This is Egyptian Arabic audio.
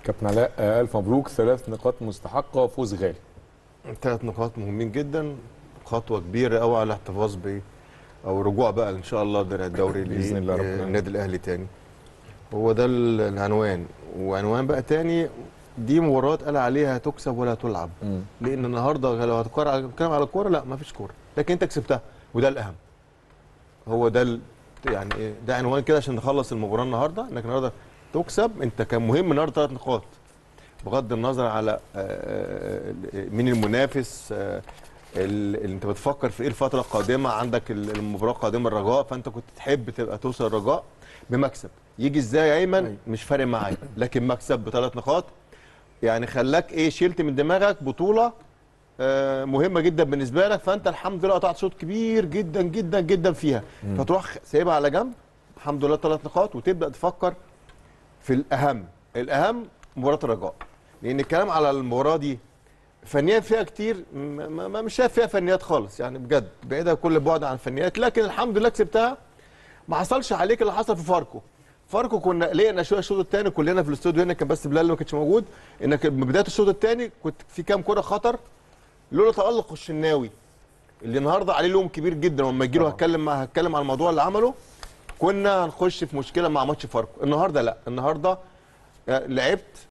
كابتن علاء آه، الف مبروك ثلاث نقاط مستحقه وفوز غالي ثلاث نقاط مهمين جدا خطوه كبيره قوي على الاحتفاظ ب او رجوع بقى ان شاء الله درع الدوري بإذن الله رب العالمين. للنادي الاهلي تاني هو ده ال- العنوان وعنوان بقى تاني دي مباراه قال عليها تكسب ولا تلعب مم. لان النهارده لو هتقرا على الكلام على الكوره لا ما فيش كوره لكن انت كسبتها وده الاهم هو ده ال... يعني ايه ده عنوان كده عشان نخلص المباراه النهارده انك النهارده تكسب انت كان مهم النهارده ثلاث نقاط بغض النظر على آه، آه، مين المنافس آه، ال- اللي انت بتفكر في ايه الفتره القادمه عندك ال- المباراه القادمه الرجاء فانت كنت تحب تبقى توصل الرجاء بمكسب يجي ازاي يا ايمن مش فارق معايا لكن مكسب بثلاث نقاط يعني خلاك ايه شلت من دماغك بطوله آه، مهمه جدا بالنسبه لك فانت الحمد لله قطعت شوط كبير جدا جدا جدا فيها فتروح سايبها على جنب الحمد لله ثلاث نقاط وتبدا تفكر في الاهم الاهم مباراه الرجاء لان الكلام على المباراه دي فنيات فيها كتير م- م- م- مش شايف فيها فنيات خالص يعني بجد بعيده كل بعد عن الفنيات لكن الحمد لله كسبتها ما حصلش عليك اللي حصل في فاركو فاركو كنا لقينا شويه الشوط الثاني كلنا في الاستوديو هنا كان بس بلال اللي ما كانش موجود انك من بدايه الشوط الثاني كنت في كام كره خطر لولا تالق الشناوي اللي النهارده عليه لوم كبير جدا ولما يجي له طبعا. هتكلم مع هتكلم على الموضوع اللي عمله كنا هنخش في مشكله مع ماتش فاركو النهارده لا النهارده لعبت